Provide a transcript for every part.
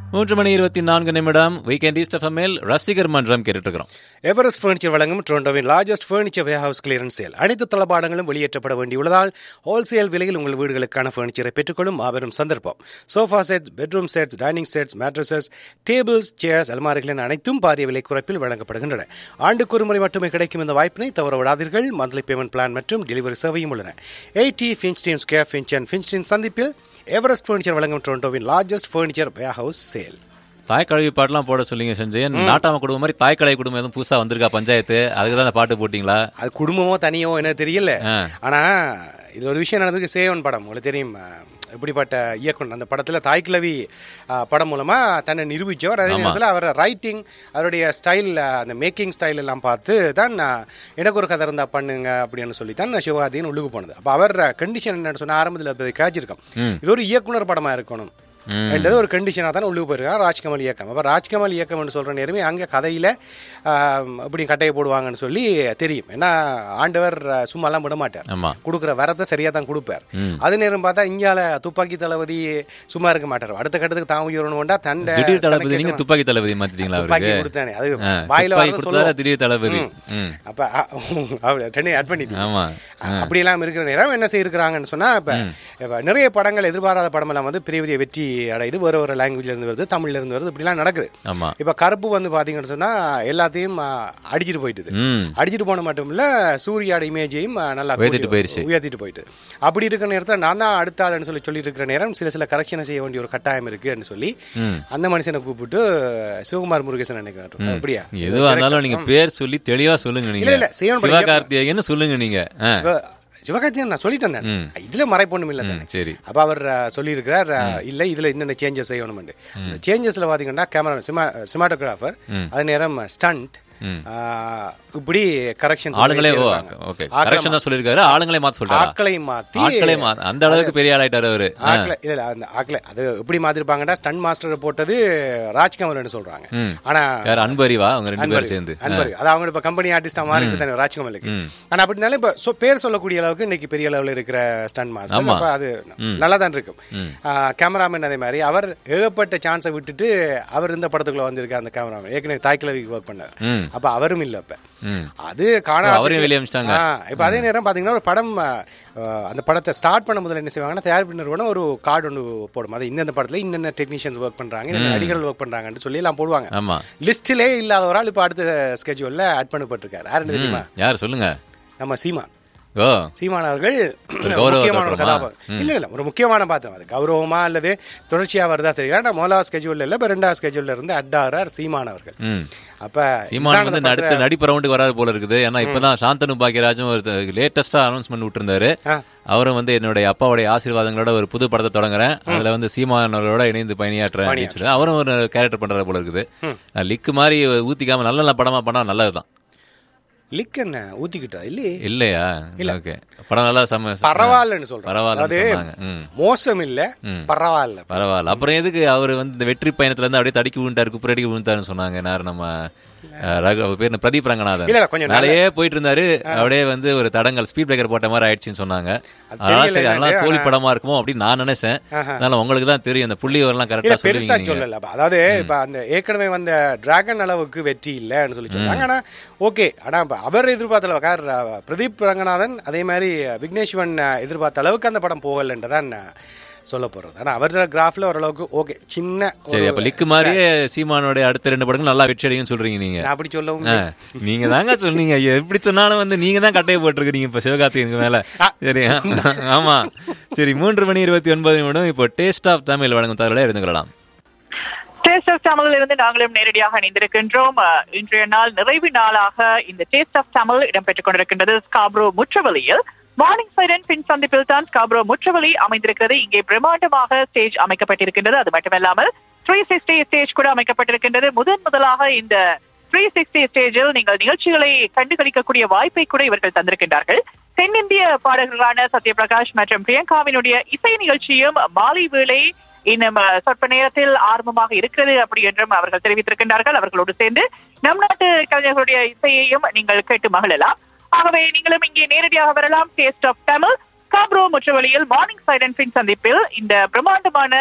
மூன்று மணி இருபத்தி நான்கு நிமிடம் வீக்கெண்ட் ஈஸ்ட் எஃப்எம்எல் ரசிகர் மன்றம் கேட்டுட்டு இருக்கிறோம் எவரெஸ்ட் ஃபர்னிச்சர் வழங்கும் டொரண்டோவின் largest furniture warehouse clearance sale அனைத்து தளபாடங்களும் வெளியேற்றப்பட வேண்டியுள்ளதால் ஹோல்சேல் விலையில் உங்கள் வீடுகளுக்கான ஃபர்னிச்சரை பெற்றுக்கொள்ளும் மாபெரும் சந்தர்ப்பம் sofa sets bedroom sets dining sets mattresses tables chairs அல்மாரிகள் என அனைத்தும் பாரிய விலை குறைப்பில் வழங்கப்படுகின்றன ஆண்டுக்கு ஒரு முறை மட்டுமே கிடைக்கும் இந்த வாய்ப்பினை தவற விடாதீர்கள் மந்த்லி பேமெண்ட் பிளான் மற்றும் டெலிவரி சேவையும் உள்ளன eighty Finchdene square Finch and Finchdene சந்திப்பில் எவரெஸ்ட் ஃபர்னிச்சர் வழங்கும் டொரண்டோவின் லார்ஜஸ்ட் ஃபர்னிச்சர் வேர்ஹவுஸ் சேல் தாய் கழுவி பாட்டுலாம் போட சொல்லிங்க செஞ்சேன் நாட்டாம குடும்பம் மாதிரி தாய் கழவி குடும்பம் எதுவும் புதுசா வந்திருக்கா பஞ்சாயத்து அதுக்கு தான் அந்த பாட்டு போட்டீங்களா அது குடும்பமோ தனியோ என்ன தெரியல ஆ. ஆனா இது ஒரு விஷயம் நடந்ததுக்கு சேவன் படம் உங்களுக்கு தெரியும் அஹ், இப்படிப்பட்ட இயக்குனர் அந்த படத்துல தாய்க்கிழவி அஹ், படம் மூலமா தன்னை நிரூபிச்சவர் அதே நேரத்தில் அவர் ரைட்டிங் அவருடைய ஸ்டைல் அந்த மேக்கிங் ஸ்டைல் எல்லாம் பார்த்து தான் அஹ், எனக்கு ஒரு கதை இருந்தா பண்ணுங்க அப்படின்னு சொல்லி தான் சிவகார்த்தியின் உள்ளுக்கு போனது அப்ப அவர் கண்டிஷன் என்னன்னு சொன்னா ஆரம்பத்தில் அதை காய்ச்சிருக்கோம் இது ஒரு இயக்குனர் படமா இருக்கணும் ம். என்றது ஒரு கண்டிஷனாக தான் உள்ளுக்கு போயிருக்காங்க ராஜ்கமல் இயக்கம் அப்போ ராஜ்கமல் இயக்கம்னு சொல்கிற நேரமே அங்கே கதையில் இப்படி கட்டையை போடுவாங்கன்னு சொல்லி தெரியும் ஏன்னா ஆண்டவர் அஹ், சும்மாலாம் விட மாட்டார் ஆமா கொடுக்குற வரத்தை சரியாக தான் கொடுப்பார் ம். அது நேரம் பார்த்தா இங்கால துப்பாக்கி தளபதி சும்மா இருக்க மாட்டார் அடுத்த கட்டத்துக்கு தான் உயரணும்டா தண்டை திடீர் தளபதி நீங்க துப்பாக்கி தளபதி மாத்திட்டீங்களா துப்பாக்கி அவருக்கு கொடுத்தானே அது ஆ, வாயில துப்பாக்கி வரத கொடுத்தாரா சொல்லுவோம் திடீர் தளபதி ம். அப்ப அ- அவர் ரெண்டே ஆட் பண்ணி ஆமா அப்படியெல்லாம் இருக்கிற நேரம் என்ன செய்யிருக்கிறாங்கன்னு சொன்னா இப்ப இப்ப நிறைய படங்கள் எதிர்பாராத படம் எல்லாம் வந்து பெரிய பெரிய வெற்றி அடையுது வேற ஒரு லாங்குவேஜ்ல இருந்து வருது தமிழ்ல இருந்து வருது இப்படிலாம் நடக்குது ஆமா இப்ப கருப்பு வந்து பாத்தீங்கன்னு சொன்னா எல்லாத்தையும் ஆ, அடிச்சிட்டு போயிட்டுது ம் அடிச்சிட்டு போன மட்டும் இல்ல சூர்யாட இமேஜையும் ஆ, நல்லா உயர்த்திட்டு கூட்டி- போயிருச்சு. உயர்த்திட்டு போயிட்டு அப்படி இருக்கிற நேரத்துல நான் தான் அடுத்த ஆளுன்னு சொல்லி சொல்லிட்டு இருக்கிற நேரம் சில சில கரெக்ஷனை செய்ய வேண்டிய ஒரு கட்டாயம் இருக்குன்னு சொல்லி ம். அந்த மனுஷனை கூப்பிட்டு சிவகுமார் முருகேசன் நினைக்கிறேன் அப்படியா எதுவா இருந்தாலும் நீங்க பேர் சொல்லி தெளிவா சொல்லுங்க நீங்க இல்ல, இல்ல, செய்யணும் படிக்க- சிவகார்த்திகேயன் சொல்லுங்க நீங்க ஆ. சிவ- சிவகார்த்திகேயன் நான் சொல்லிட்டு வந்தேன் ம். இதுல மறைப்பொண்ணும் இல்ல ம், தானே சரி அப்ப அவர் அஹ், சொல்லியிருக்கிறார் அஹ், இல்ல இதுல என்னென்ன சேஞ்சஸ் செய்யணும்னு அந்த சேஞ்சஸ்ல பாத்தீங்கன்னா கேமரா சிமாட்டோகிராஃபர் அது நேரம் ஸ்டண்ட் ம். இப்படி கரெக்ஷன் ஆளுங்களே ஓ ஓகே கரெக்ஷன் தான் சொல்லிருக்காரு ஆளுங்களே மாத்த சொல்றாரா ஆட்களை மாத்தி ஆட்களே மா அந்த அளவுக்கு பெரிய ஆளாயிட்டாரு அவரு ஆ. ஆட்களை இல்ல இல்ல, அந்த ஆட்களை அது எப்படி மாத்திருப்பாங்கன்னா ஸ்டன் மாஸ்டர் போட்டது ராஜ்கமல்னு சொல்றாங்க ம். ஆனா யார் அன்பறிவா அவங்க ரெண்டு பேரும் சேர்ந்து அன்பர் அது அவங்க இப்ப கம்பெனி ஆர்டிஸ்டா மாறி தானே ராஜ்கமலுக்கு ம். ஆனா அப்படி இருந்தாலும் இப்ப சொ- பேர் சொல்லக்கூடிய அளவுக்கு இன்னைக்கு பெரிய அளவுல இருக்கிற ஸ்டன் மாஸ்டர் ஆமா. அப்ப அது நல்லா தான் இருக்கும் ம். கேமராமேன் அதே மாதிரி அவர் ஏகப்பட்ட சான்ஸை விட்டுட்டு அவர் இந்த படத்துக்குள்ள வந்திருக்க அந்த கேமராமேன் ஏற்கனவே தாய்க்கிழவிக்கு ஒர்க் பண்ணார் ம். அப்ப அவரும் இல்ல அப்ப ம். அது காணா ஓ, அவரையும் வெளிய அனுப்பிச்சிட்டாங்க. இப்ப அதே நேரம் பாத்தீங்கன்னா ஒரு படம் அஹ், அந்த படத்தை ஸ்டார்ட் பண்ண முதல்ல என்ன செய்வாங்கன்னா தயாரிப்பு நிறுவனம் ஒரு கார்டு ஒன்று போடும் அது இந்தந்த படத்துல இன்னென்ன டெக்னீஷியன்ஸ் ஒர்க் பண்றாங்க இந்த நடிகர்கள் ஒர்க் பண்றாங்கன்னு சொல்லி எல்லாம் போடுவாங்க ஆமா லிஸ்டிலே இல்லாத ஒரு ஆள் இப்ப அடுத்த ஸ்கெட்யூல்ல ஆட் பண்ணப்பட்டிருக்காரு யாருன்னு தெரியுமா யார் சொல்லுங்க நம்ம சீமான் ஓ சீமான் அவர்கள் கௌரவ முக்கியமான ஒரு தோற்றமா? கதாபாத்திரம் இல்ல இல்ல ஒரு முக்கியமான பாத்திரம் அது கௌரவமா அல்லது தொடர்ச்சியா வருதா தெரியல ஆனா முதலாவது ஸ்கெட்யூல்ல இல்ல இப்ப ரெண்டாவது ஸ்கெட்யூல்ல இருந்து அட்டாரார் சீமான் அவர்கள் ம் அப்ப சீமான் இதான் வந்து அந்த அடுத்த படத்துல- நடிப்பு ரவுண்டுக்கு வராது போல இருக்குது ஏன்னா இப்பதான் சாந்தனு பாக்கியராஜும் ஒரு லேட்டஸ்டா அனௌன்ஸ்மெண்ட் விட்டுருந்தாரு ஆ. அவரும் வந்து என்னுடைய அப்பாவுடைய ஆசீர்வாதங்களோட ஒரு புது படத்தை தொடங்குறேன் அதுல வந்து சீமான் அவரோட இணைந்து பயணியாற்றுறேன் அப்படின்னு சொல்லி அவரும் ஒரு கேரக்டர் பண்றாரு போல இருக்குது லிக்கு மாதிரி ஊத்திக்காம நல்ல நல்ல படமா பண்ணா நல்லதுதான் லிக் என்ன ஊத்திக்கிட்டா இல்லையே இல்லையா ஓகே படம் நல்லா செம்ம பரவாயில்லன்னு சொல்றேன் பரவாயில்லன்னு அதாவது சொன்னாங்க ம் மோசம் இல்ல ம். பரவாயில்ல பரவாயில்ல அப்புறம் எதுக்கு அவர் வந்து இந்த வெற்றி பயணத்துல இருந்து அப்படியே தடுக்கி விழுந்தாரு குப்புரடிக்கு விழுந்தாருன்னு சொன்னாங்க யார் நம்ம அஹ், ரகு அவர் பேர் என்ன? பிரதீப் ரங்கநாதன் இல்ல இல்ல கொஞ்சம் நல்ல- மேலேயே போயிட்டு இருந்தாரு அப்படியே வந்து ஒரு தடங்கல் ஸ்பீட் பிரேக்கர் போட்ட மாதிரி ஆயிடுச்சுன்னு சொன்னாங்க அதனால தெரியல சரி அதனால எனக்கு, தோல்வி படமா இருக்குமோ அப்படின்னு நான் நினைச்சேன் அதனால உங்களுக்கு தான் தெரியும் அந்த புள்ளி வரலாம் இல்ல கரெக்டா பெருசா சொல்லுவீங்க நீங்க சொல்லல அப்ப அதாவது இப்ப அந்த ஏற்கனவே வந்த டிராகன் அளவுக்கு வெற்றி இல்லன்னு சொல்லி சொல்றாங்க ஆனா ஓகே ஆனா இப்ப அவர் எதிர்பார்த்த அளவுக்கு யார், அஹ், பிரதீப் ரங்கநாதன் அதே மாதிரி விக்னேஸ்வன் அஹ், எதிர்பார்த்த அளவுக்கு அந்த படம் போகலன்றதான் நான் சொல்ல போறது ஆனா அவரோட கிராஃப்ல ஓரளவுக்கு ஓகே சின்ன ஒரு- சரி அப்ப லிக்கு மாதிரியே சீமானோட அடுத்த ரெண்டு படங்கள் நல்லா வெற்றி அடையும் சொல்றீங்க நீங்க நான் அப்படி சொல்லவும் ஆ, நீங்க தாங்க சொன்னீங்க எப்படி சொன்னாலும் வந்து நீங்க தான் கட்டையை போட்டிருக்கீங்க இப்ப சிவகார்த்திகனுக்கு மேல சரி ஆ, ஆமா சரி மூன்று மணி இருபத்தி ஒன்பது நிமிடம் இப்போ டேஸ்ட் ஆஃப் தமிழ் வழங்கும் தகவலை இருந்துக்கலாம் டேஸ்ட் ஆஃப் தமிழில் இருந்து நாங்களும் நேரடியாக இணைந்திருக்கின்றோம் அஹ், இன்றைய நாள் நிறைவு நாளாக இந்த டேஸ்ட் ஆஃப் தமிழ் இடம்பெற்றுக் கொண்டிருக்கின்றது ஸ்காப்ரோ முற்றவழியில் மார்னிங் சைரன் பின் சந்திப்பில் தான் ஸ்காப்ரோ முற்றவழி அமைந்திருக்கிறது இங்கே பிரம்மாண்டமாக ஸ்டேஜ் அமைக்கப்பட்டிருக்கின்றது அது மட்டுமல்லாமல் த்ரீ சிக்ஸ்டி ஸ்டேஜ் கூட அமைக்கப்பட்டிருக்கின்றது முதன் முதலாக இந்த த்ரீ சிக்ஸ்டி ஸ்டேஜில் நீங்கள் நிகழ்ச்சிகளை கண்டுகளிக்கக்கூடிய வாய்ப்பை கூட இவர்கள் தந்திருக்கின்றார்கள் தென்னிந்திய பாடகர்களான சத்யபிரகாஷ் மற்றும் பிரியங்காவினுடைய இசை நிகழ்ச்சியும் மாலை வேளை இன்னும் அஹ், சொற்ப நேரத்தில் ஆரம்பமாக இருக்கிறது அப்படி என்றும் அவர்கள் தெரிவித்திருக்கின்றார்கள் அவர்களோடு சேர்ந்து நம் நாட்டு கலைஞர்களுடைய இசையையும் நீங்கள் கேட்டு மகிழலாம் ஆகவே நீங்களும் இங்கே நேரடியாக வரலாம் டேஸ்ட் ஆஃப் தமிழ் காப்ரோ முற்றவழியில் மார்னிங் சைலன் பின் சந்திப்பில் இந்த பிரம்மாண்டமான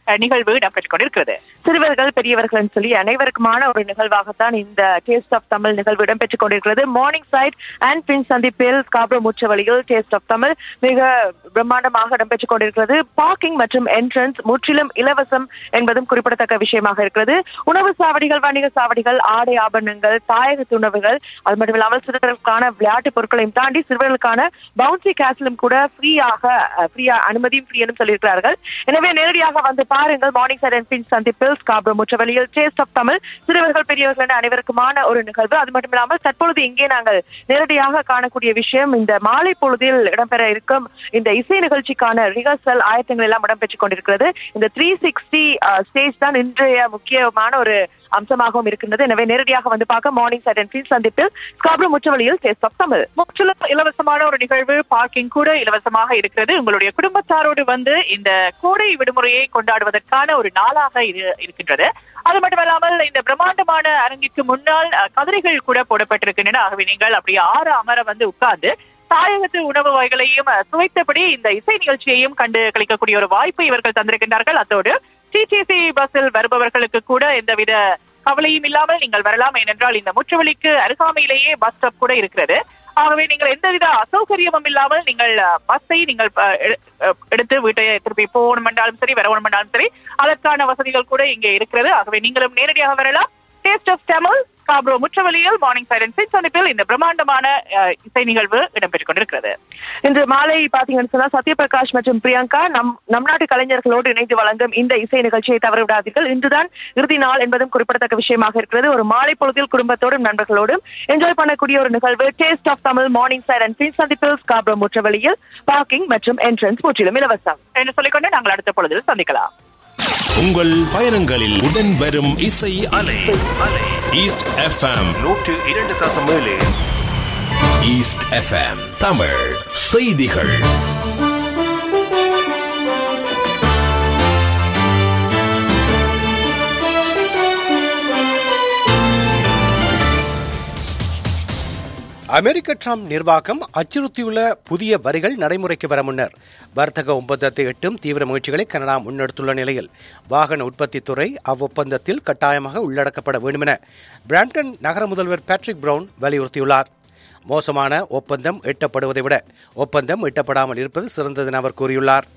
அஹ், நிகழ்வு இடம்பெற்றுக் கொண்டிருக்கிறது சிறுவர்கள் பெரியவர்கள் சொல்லி அனைவருக்குமான ஒரு நிகழ்வாகத்தான் இந்த டேஸ்ட் ஆஃப் தமிழ் நிகழ்வு இடம்பெற்றுக் கொண்டிருக்கிறது மார்னிங் சைட் அண்ட் பின் சந்திப்பில் காப்ரோ முச்சவழியில் டேஸ்ட் ஆஃப் தமிழ் மிக பிரம்மாண்டமாக இடம்பெற்றுக் கொண்டிருக்கிறது பார்க்கிங் மற்றும் என்ட்ரன்ஸ் முற்றிலும் இலவசம் என்பதும் குறிப்பிடத்தக்க விஷயமாக இருக்கிறது உணவு சாவடிகள் வணிக சாவடிகள் ஆடை ஆபரணங்கள் தாயகத்து உணவுகள் அது மட்டும் இல்லாமல் சிறுவர்களுக்கான விளையாட்டு பொருட்களையும் தாண்டி சிறுவர்களுக்கான பவுன்சி கேஸ்லும் கூட ஃப்ரீயாக ஃப்ரீயா அனுமதியும் ஃப்ரீ என்று சொல்லியிருக்கிறார்கள் எனவே நேரடியாக வந்து பாருங்கள் மார்னிங் சைட் அண்ட் பின் சந்திப்பில் ஸ்காப்ரோ முற்றவெளியில் டேஸ்ட் ஆஃப் தமிழ் சிறுவர்கள் பெரியவர்கள் என அனைவருக்குமான ஒரு நிகழ்வு அது மட்டும் இல்லாமல் தற்பொழுது இங்கே நாங்கள் நேரடியாக காணக்கூடிய விஷயம் இந்த மாலை பொழுதில் இடம்பெற இருக்கும் இந்த இசை நிகழ்ச்சிக்கான ரிஹர்சல் ஆயத்தங்கள் எல்லாம் இடம்பெற்றுக் கொண்டிருக்கிறது இந்த த்ரீ சிக்ஸ்டி ஸ்டேஜ் தான் இன்றைய முக்கியமான ஒரு அம்சமாகவும் இருக்கின்றது எனவே நேரடியாக வந்து பார்க்க மார்னிங் சைட் அண்ட் பின் சந்திப்பில் ஸ்காப்ரோ முற்றவெளியில் டேஸ்ட் ஆஃப் தமிழ் முற்றிலும் இலவசமான ஒரு நிகழ்வு பார்க்கிங் கூட இலவசமாக இருக்கிறது உங்களுடைய குடும்பத்தாரோடு வந்து இந்த கோடை விடுமுறையை கொண்டாடுவதற்கான ஒரு நாளாக இது இருக்கின்றது அது மட்டுமல்லாமல் இந்த பிரம்மாண்டமான அரங்கிற்கு முன்னால் அஹ், கதிரைகள் கூட போடப்பட்டிருக்கின்றன ஆகவே நீங்கள் அப்படியே ஆறு அமர வந்து உட்கார்ந்து தாயகத்து உணவு வகைகளையும் அஹ், சுவைத்தபடி இந்த இசை நிகழ்ச்சியையும் கண்டு கழிக்கக்கூடிய ஒரு வாய்ப்பை இவர்கள் தந்திருக்கின்றார்கள் அத்தோடு டிடிசி பஸ்ஸில் வருபவர்களுக்கு கூட எந்தவித கவலையும் இல்லாமல் நீங்கள் வரலாம் ஏனென்றால் இந்த முற்றுவலிக்கு அருகாமையிலேயே பஸ் ஸ்டாப் கூட இருக்கிறது ஆகவே நீங்கள் எந்தவித அசௌகரியமும் இல்லாமல் நீங்கள் அஹ், பஸ்ஸை நீங்கள் அஹ், எடு- அஹ், எடுத்து வீட்டை திருப்பி போகணும் என்றாலும் சரி வரணும் என்றாலும் சரி அதற்கான வசதிகள் கூட இங்கே இருக்கிறது ஆகவே நீங்களும் நேரடியாக வரலாம் டேஸ்ட் ஆஃப் தமிழ் காப்ரோ முற்றவழியில் மார்னிங் சைலன்ஸ் சந்திப்பில் இந்த பிரம்மாண்டமான அஹ், இசை நிகழ்வு இடம்பெற்றுக் கொண்டிருக்கிறது இன்று மாலை பாத்தீங்கன்னு சொன்னா சத்யபிரகாஷ் மற்றும் பிரியங்கா நம் நம் நாட்டு கலைஞர்களோடு இணைந்து வழங்கும் இந்த இசை நிகழ்ச்சியை தவற விடாதீர்கள் இன்றுதான் இறுதி நாள் என்பதும் குறிப்பிடத்தக்க விஷயமாக இருக்கிறது ஒரு மாலை பொழுதில் குடும்பத்தோடும் நண்பர்களோடும் என்ஜாய் பண்ணக்கூடிய ஒரு நிகழ்வு taste of Tamil Morningside and Finch சந்திப்பில் ஸ்காப்ரோ முற்றவழியில் பார்க்கிங் மற்றும் என்ட்ரன்ஸ் முற்றிலும் இலவசம் என்று சொல்லிக்கொண்டு நாங்கள் அடுத்த பொழுதில் சந்திக்கலாம் உங்கள் பயணங்களில் உடன் வரும் இசை அலை ஈஸ்ட் எஃப்எம் நூற்று இரண்டு தசம் ஏழு ஈஸ்ட் எஃப்எம் தமிழ் செய்திகள் அமெரிக்க ட்ரம்ப் நிர்வாகம் அச்சுறுத்தியுள்ள புதிய வரிகள் நடைமுறைக்கு வர முன்னர் வர்த்தக ஒப்பந்தத்தை எட்டும் தீவிர முயற்சிகளை கனடா முன்னெடுத்துள்ள நிலையில் வாகன உற்பத்தி துறை அவ்வொப்பந்தத்தில் கட்டாயமாக உள்ளடக்கப்பட வேண்டுமென பிராம்டன் நகர முதல்வர் பேட்ரிக் பிரவுன் வலியுறுத்தியுள்ளார் மோசமான ஒப்பந்தம் எட்டப்படுவதை விட ஒப்பந்தம் எட்டப்படாமல் இருப்பது சிறந்ததென அவர் கூறியுள்ளார்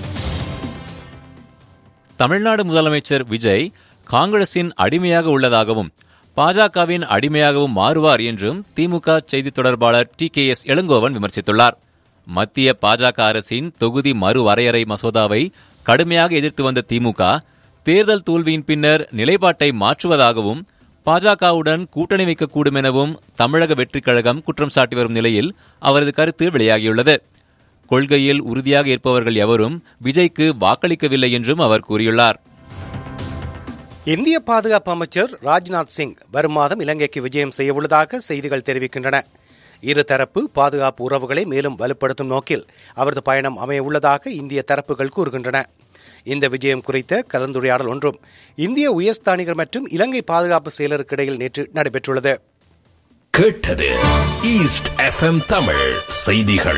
தமிழ்நாடு முதலமைச்சர் விஜய் காங்கிரசின் அடிமையாக உள்ளதாகவும் பாஜகவின் அடிமையாகவும் மாறுவார் என்றும் திமுக செய்தி தொடர்பாளர் டி கே எஸ் இளங்கோவன் விமர்சித்துள்ளார் மத்திய பாஜக அரசின் தொகுதி மறுவரையறை மசோதாவை கடுமையாக எதிர்த்து வந்த திமுக தேர்தல் தோல்வியின் பின்னர் நிலைப்பாட்டை மாற்றுவதாகவும் பாஜகவுடன் கூட்டணி வைக்கக்கூடும் எனவும் தமிழக வெற்றிக் கழகம் குற்றம் சாட்டி வரும் நிலையில் அவரது கருத்து வெளியாகியுள்ளது கொள்கையில் உறுதியாக இருப்பவர்கள் எவரும் விஜய்க்கு வாக்களிக்கவில்லை என்றும் அவர் கூறியுள்ளார் இந்திய பாதுகாப்பு அமைச்சர் ராஜ்நாத் சிங் வரும் மாதம் இலங்கைக்கு விஜயம் செய்ய உள்ளதாக செய்திகள் தெரிவிக்கின்றன இருதரப்பு பாதுகாப்பு உறவுகளை மேலும் வலுப்படுத்தும் நோக்கில் அவரது பயணம் அமைய உள்ளதாக இந்திய தரப்புகள் கூறுகின்றன இந்த விஜயம் குறித்த கலந்துரையாடல் ஒன்றும் இந்திய உயர்ஸ்தானிகர் மற்றும் இலங்கை பாதுகாப்பு செயலருக்கு இடையில் நேற்று நடைபெற்றுள்ளது கேட்டது ஈஸ்ட் எஃப்எம் தமிழ் செய்திகள்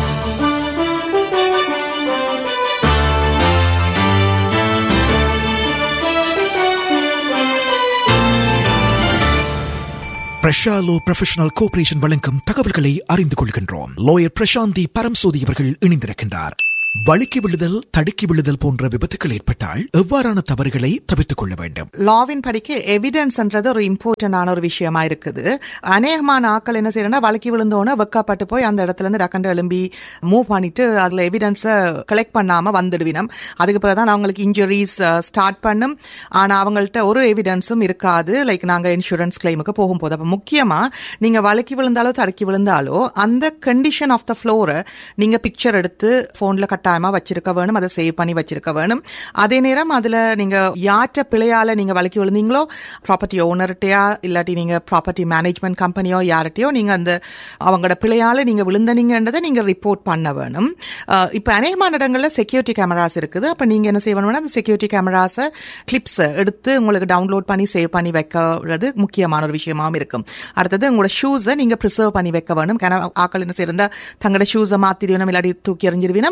பிரஷாலோ ப்ரொஃபஷனல் கோஆபரேஷன் வழங்கும் தகவல்களை அறிந்து கொள்கின்றோம் லோயர் பிரசாந்தி பரம்சோதி அவர்கள் இணைந்திருக்கின்றார் வழுக்கி விழுதல் தடுக்கி விழுதல் போன்ற விபத்துக்கள் ஏற்பட்டால் எவ்வாறான தவறுகளை தவிர்த்துக் கொள்ள வேண்டும் லாவின் படிக்க எவிடன்ஸ்ன்றது ஒரு இம்பார்ட்டன்டான ஒரு விஷயமா இருக்குது அநேகமான ஆட்கள் என்ன செய்யறேன்னா வழக்கி விழுந்தோன்னே வெக்கப்பட்டு போய் அந்த இடத்துல இருந்து டக்கண்டு எழும்பி மூவ் பண்ணிட்டு அதுல எவிடன்ஸை கலெக்ட் பண்ணாம வந்துடுவினம் அதுக்கு பிறகுதான் அவங்களுக்கு இன்ஜுரிஸ் ஸ்டார்ட் பண்ணும் ஆனா அவங்கள்ட்ட ஒரு எவிடன்ஸும் இருக்காது லைக் நாங்க இன்சூரன்ஸ் கிளைமுக்கு போகும்போது அப்ப முக்கியமா நீங்க வழக்கி விழுந்தாலோ தடுக்கி விழுந்தாலோ அந்த கண்டிஷன் ஆஃப் த ஃப்ளோரை நீங்க பிக்சர் எடுத்து போன்ல கட்டாயமா வச்சிருக்க வேணும் அதை சேவ் பண்ணி வச்சிருக்க வேணும் அதே நேரம் அதுல நீங்க யார்ட்ட பிழையால நீங்க வழக்கி விழுந்தீங்களோ ப்ராப்பர்ட்டி ஓனர்கிட்டயா இல்லாட்டி நீங்க ப்ராப்பர்ட்டி மேனேஜ்மெண்ட் கம்பெனியோ யார்கிட்டயோ நீங்க அந்த அவங்களோட பிழையால நீங்க விழுந்தனீங்கன்றதை நீங்க ரிப்போர்ட் பண்ண வேணும் அஹ் இப்ப அநேகமான இடங்கள்ல செக்யூரிட்டி கேமராஸ் இருக்குது அப்ப நீங்க என்ன செய்யணும்னா அந்த செக்யூரிட்டி கேமராஸை கிளிப்ஸ் எடுத்து உங்களுக்கு டவுன்லோட் பண்ணி சேவ் பண்ணி வைக்கிறது முக்கியமான ஒரு விஷயமாவும் இருக்கும் அடுத்தது உங்களோட ஷூஸை நீங்க ப்ரிசர்வ் பண்ணி வைக்க வேணும் ஏன்னா ஆக்கள் என்ன செய்யறா தங்களோட ஷூஸை மாத்திடுவினம் இல்லாட்டி தூக்கி எறிஞ்சிருவினம் லா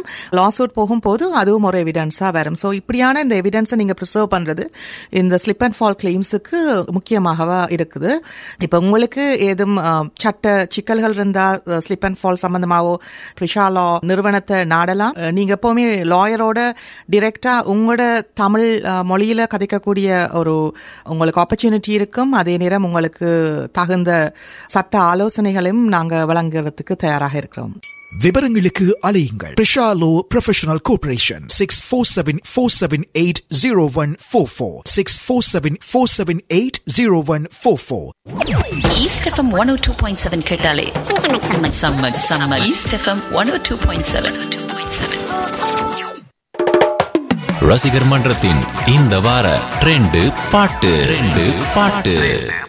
லாசூட் போகும்போது அதுவும் ஒரு எவிடன்ஸா வரும் ஸோ இப்படியான இந்த எவிடன்ஸை நீங்க ப்ரிசர்வ் பண்றது இந்த ஸ்லிப் அண்ட் ஃபால் கிளைம்ஸுக்கு முக்கியமாகவா இருக்குது இப்போ உங்களுக்கு ஏதும் அஹ், சட்ட சிக்கல்கள் இருந்தா ஸ்லிப் அண்ட் ஃபால் சம்பந்தமாவோ ப்ரிஷா லா நிறுவனத்தை நாடலாம் அஹ், நீங்க எப்பவுமே லாயரோட டிரெக்டா உங்களோட தமிழ் அஹ், மொழியில கதைக்கக்கூடிய ஒரு உங்களுக்கு ஆப்பர்ச்சுனிட்டி இருக்கும் அதே நேரம் உங்களுக்கு தகுந்த சட்ட ஆலோசனைகளையும் நாங்க வழங்குறதுக்கு தயாராக இருக்கிறோம் விவரங்களுக்கு அலையுங்கள் Prisha law professional cooperation six four seven four seven eight zero one four four six four seven four seven eight zero one four four East FM one O two point seven கேட்டாலே செம்ம செம்ம செம்ம East FM one O two point seven two point seven ரசிகர் மன்றத்தின் இந்த வார trend பாட்டு trend பாட்டு